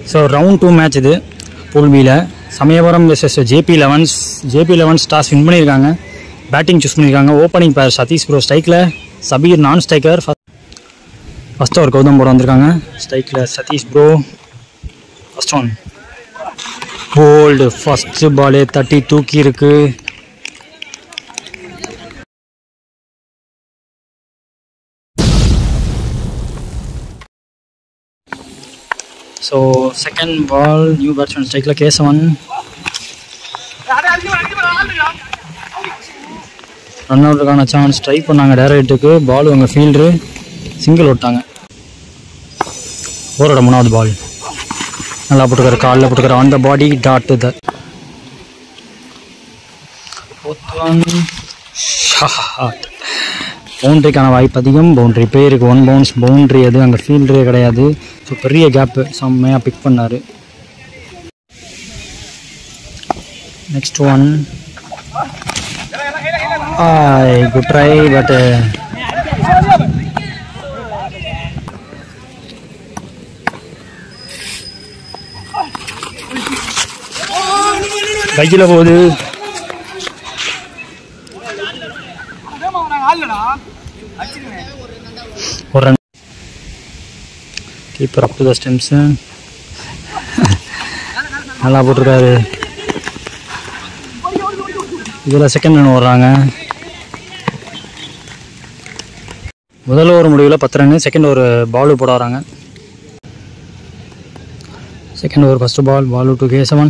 So round two match இது pool பியில் Samayapuram versus JP elevens JP elevens toss win பண்ணியிருக்காங்க batting choose பண்ணியிருக்காங்க opening pair Sathish bro ஸ்ட்ரைக்கில் சபீர் நான் ஸ்ட்ரைக்கர் ஃபஸ்ட் ஓவர் கௌதம் போட வந்திருக்காங்க ஸ்ட்ரைக்கில் Sathish bro first one bowled first பாலே தட்டி தூக்கி இருக்கு so second ball new batsman ஸ்ட்ரைக்கில் கேசவன் ரன் அவுட்டுக்கான சான்ஸ் ட்ரை பண்ணாங்க டேரக்ட்டுக்கு பால் அவங்க ஃபீல்டரு சிங்கிள் விட்டாங்க ஓரோட மூணாவது பால் நல்லா போட்டுக்கிற காலில் போட்டுக்கிற ஆன் த பாடி டாட் த பவுண்ட்ரிக்கான வாய்ப்பு அதிகம் பவுண்ட்ரி பேருக்கு ஒன் பவுன்ஸ் பவுண்ட்ரி அது அங்கே ஃபீல்டரே கிடையாது ஸோ பெரிய கேப்பு செம்மையாக பிக் பண்ணார் next one good try but கையில் போகுது ஒரு run keeper up to the stumps நல்லா போட்டிருக்காரு இதில் செகண்ட் ரன் ஓடுறாங்க முதல் ஓவர் முடிவில் பத்து ரன் செகண்ட் ஓவர் பாலு போட வராங்க second over first ball Balu to Kesavan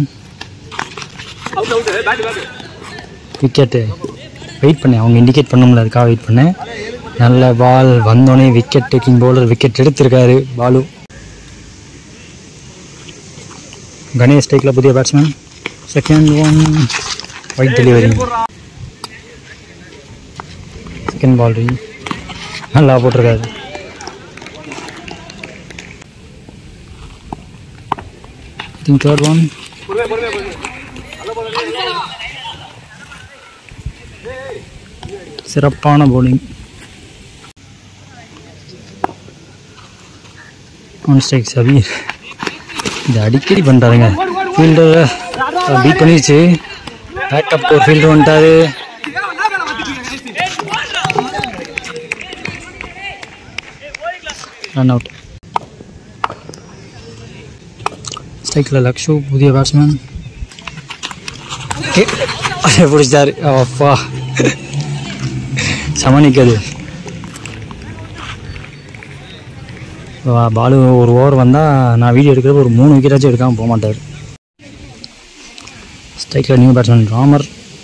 wicket wait பண்ணேன் அவங்க இண்டிகேட் பண்ணும்ல அதுக்காக வெயிட் பண்ணேன் நல்ல பால் வந்தோடனே விக்கெட் டேக்கிங் பவுலர் விக்கெட் எடுத்திருக்காரு பாலு கணேஷ் டேக்கில் புதிய batsman second one wide delivery second ball re நல்லா போட்டிருக்காரு திங்க் தேர்ட் ஒன் சிறப்பான bowling ஆன் ஸ்ட்ரைக் சபீர் இது அடிக்கடி பண்ணுறாருங்க ஃபீல்டரை பீட் பண்ணிடுச்சு பேக்கப் ஒரு ஃபீல்டர் வந்துட்டாரு ரன் அவுட் ஸ்ட்ரைக்கில் லக்ஷு புதிய பேட்ஸ்மேன் பிடிச்சாரு அப்பா சமனிக்குது பாலு ஒரு ஓவர் வந்தால் நான் வீடியோ எடுக்கிறது ஒரு மூணு விக்கெட்டாச்சும் எடுக்காமல் போக மாட்டார் ஸ்ட்ரைக்கில் நியூ பேட்ஸ்மேன் ராமர்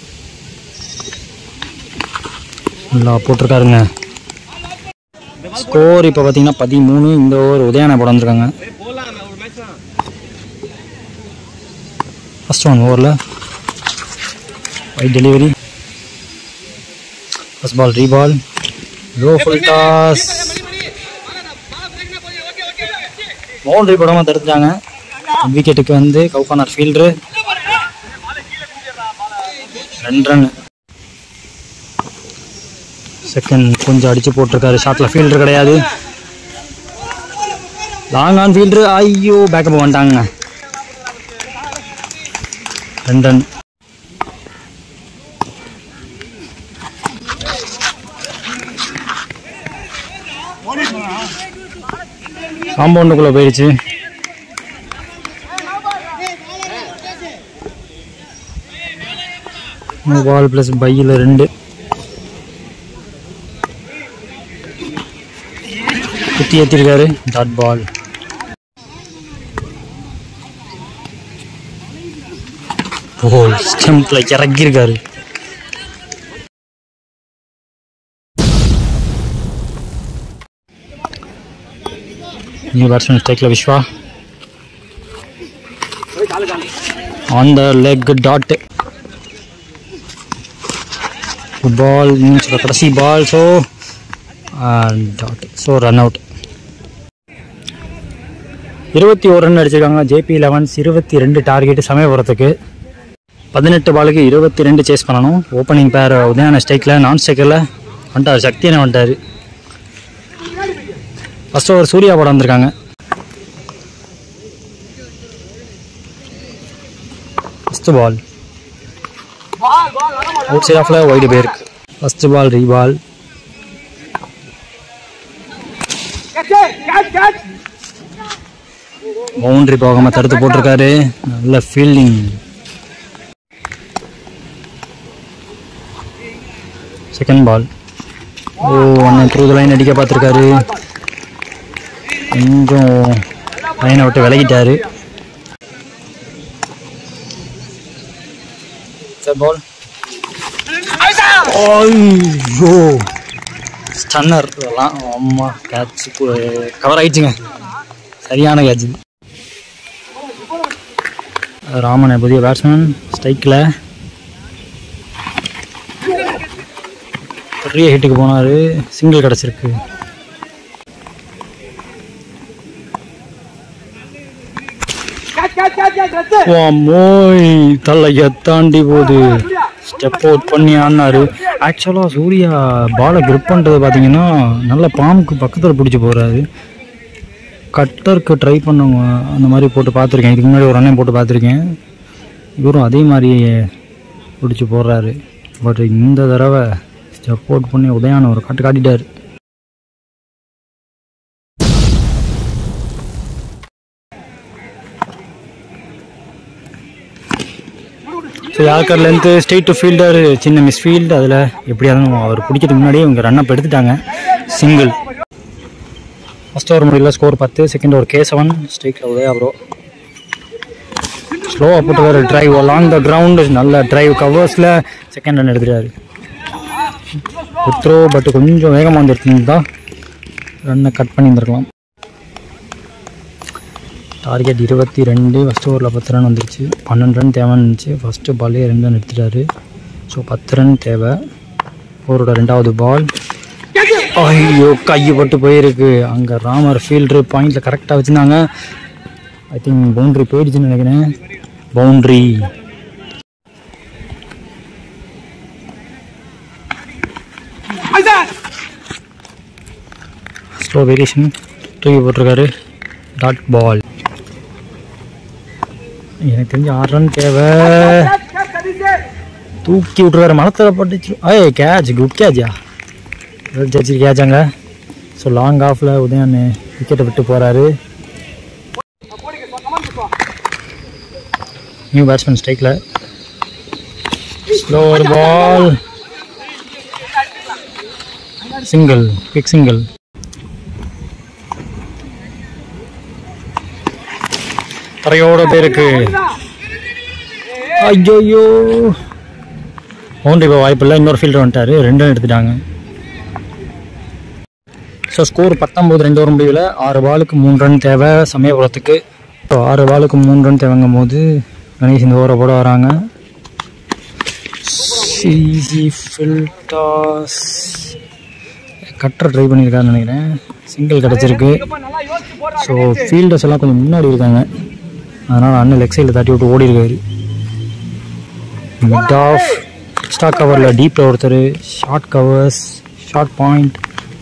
நல்லா போட்டிருக்காருங்க ஸ்கோர் இப்போ பார்த்தீங்கன்னா பதிமூணு இந்த ஓவர் உதயானா போட வந்திருக்காங்க ஃபஸ்ட் ஒன் ஓவரில் wide delivery first ball re ball low full toss boundary போடாமல் தடுத்துட்டாங்க விக்கெட்டுக்கு வந்து கவுகானர் ஃபீல்டரு ரெண்டு ரன் செகண்ட் கொஞ்சம் அடிச்சு போட்டிருக்காரு ஷாட்டில் ஃபீல்டர் கிடையாது லாங் ஆன் ஃபீல்டரு ஐயோ பேக்கப் வந்துட்டாங்க ரெண்டு ரன் காம்பவுண்டுக்குள்ளே போயிடுச்சு பால் ப்ளஸ் பையில் ரெண்டு குத்தி ஏற்றிருக்காரு டாட் பால் போல் ஸ்டெம்பில் இறக்கியிருக்காரு New batsman strike Vishwa. On the leg dot. Ball means the கடைசி ball so dot so run out இருபத்தி ஒரு ரன் அடிச்சிருக்காங்க ஜேபி லெவன்ஸ் இருபத்தி ரெண்டு டார்கெட் சமயபுரத்துக்கு பதினெட்டு பாலுக்கு இருபத்தி ரெண்டு சேஸ் பண்ணணும் ஓப்பனிங் பேர் உதயான ஸ்ட்ரைக்கில் நான் ஸ்ட்ரைக்கில் வந்துட்டார் சக்தியனை வந்துட்டார் ஃபஸ்ட் ஓவர் சூர்யா போட வந்திருக்காங்க ஃபர்ஸ்ட் பால் அவுட் சைட் ஆஃப்ல ஒயிட் போயிருக்கு ஃபர்ஸ்ட் பால் ரீபால் பவுண்டரி போகாம தடுத்து போட்டிருக்காரு நல்ல ஃபீல்டிங் செகண்ட் பால் ஓ அண்ணன் த்ரூ த லைன் அடிக்க பார்த்துருக்காரு கொஞ்சம் லைனை விட்டு விலகிட்டாரு தேர்ட் பால் ஐயோ ஸ்டன்னர் இதெல்லாம் அம்மா கேட்ச் கவர் ஆயிடுச்சுங்க சரியான கேட்ச் ராமன் புதிய பேட்ஸ்மேன் ஸ்ட்ரைக்கில் பெரிய ஹிட்டுக்கு போனார் சிங்கிள் கிடச்சிருக்கு மோய் தலைய தாண்டி போகுது ஸ்டெப் அவுட் பண்ணி ஆடினாரு ஆக்சுவலாக சூர்யா பாலை grip பண்ணுறது பார்த்தீங்கன்னா நல்ல பாம்புக்கு பக்கத்தில் பிடிச்சி போகிறாரு கட்டருக்கு ட்ரை பண்ணவங்க அந்த மாதிரி போட்டு பார்த்துருக்கேன் இதுக்கு முன்னாடி ஒரு அண்ணன் போட்டு பார்த்துருக்கேன் இவரும் அதே மாதிரி பிடிச்சி போடுறாரு பட் இந்த தடவை ஸ்டெப் அவுட் பண்ணி உதயான ஒரு காட்டு காட்டிட்டாரு ஸோ யாக்கர்லேருந்து ஸ்ட்ரெயிட் டு ஃபீல்டர் சின்ன மிஸ்ஃபீல்டு அதில் எப்படியாவது அவர் பிடிக்கிறதுக்கு முன்னாடியே இவங்க ரன் அப் எடுத்துட்டாங்க சிங்கிள் ஃபஸ்ட் ஓவர் முடியல ஸ்கோர் பத்து செகண்ட் ஓவர் கே செவன் ஸ்ட்ரைக்கில் உதயா ப்ரோ ஸ்லோவாக போட்டுருக்காரு டிரைவ் லாங் த கிரவுண்டு நல்ல டிரைவ் கவர்ஸில் செகண்ட் ரன் எடுத்துட்டாரு த்ரோ பட் கொஞ்சம் வேகமாக வந்துருந்தா ரன்னை கட் பண்ணியிருந்துருக்கலாம் டார்கெட் இருபத்தி ரெண்டு ஃபஸ்ட் ஓவரில் பத்து ரன் வந்துருச்சு பன்னெண்டு ரன் தேவைன்னு இருந்துச்சு ஃபஸ்ட்டு பால்லே ரெண்டு ரன் எடுத்துட்டாரு ஸோ பத்து ரன் தேவை ஓவரோட ரெண்டாவது பால் ஐயோ கைப்பட்டு போயிருக்கு அங்கே ராமர் ஃபீல்டரு பாயிண்டில் கரெக்டாக வச்சுருந்தாங்க ஐ திங்க் பவுண்ட்ரி போயிடுச்சுன்னு நினைக்கிறேன் பவுண்ட்ரி ஸ்லோ வேரியேஷன் தூக்கி போட்டிருக்காரு டாட் பால் எனக்கு தெரிஞ்ச ஆறு ரன் தேவை தூக்கி விட்ருக்காரு மனத்தில் பட்டுச்சு ஏய் கேட்ச் குட் கேட்சா ஜட்ஜி கேட்சாங்க ஸோ லாங் ஆஃபில் உதயன் விக்கெட்டை விட்டு போகிறாரு நியூ பேட்ஸ்மேன் ஸ்ட்ரைக்கில் slower ball single quick single தரையோட பேருக்கு ஐயோ பவுண்டரி இப்போ வாய்ப்பு இல்லை இன்னொரு ஃபீல்டர் வந்துட்டாரு ரெண்டு ரன் எடுத்துட்டாங்க ஸோ ஸ்கோர் பத்தொம்போது ரெண்டு ஓவர் முடிவில் ஆறு பாலுக்கு மூணு ரன் தேவை சமயபுரத்துக்கு ஸோ ஆறு பாலுக்கு மூணு ரன் தேவைங்கும் போது கணேஷ் இந்த ஓவரை போட வராங்க சிசி ஃபில்டாஸ் கட்டர் ட்ரை பண்ணியிருக்காருன்னு நினைக்கிறேன் சிங்கிள் கிடச்சிருக்கு ஸோ ஃபீல்டர்ஸ் எல்லாம் கொஞ்சம் முன்னாடி இருக்காங்க அதனால் அண்ணன் லெக் சைடில் தட்டி விட்டு ஓடி இருக்காரு மிட் ஆஃப் எக்ஸ்ட்ரா கவரில் டீப்பில் ஒருத்தர் ஷார்ட் கவர்ஸ் ஷார்ட் பாயிண்ட்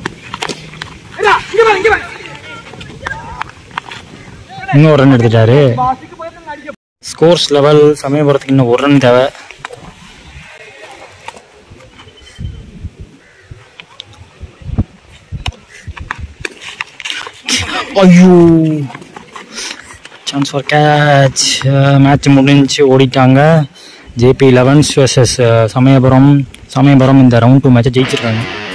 இன்னும் ஒரு ரன் எடுத்துட்டாரு ஸ்கோர்ஸ் லெவல் சமயபுரத்துக்கு இன்னும் ஒரு ரன் தேவை ஐயோ சான்ஸ் ஃபார் கேட்ச் மேட்ச் முடிஞ்சு ஓடிட்டாங்க JP elevens versus Samayapuram Samayapuram இந்த ரவுண்ட் டூ மேட்சை ஜெயிச்சிருக்காங்க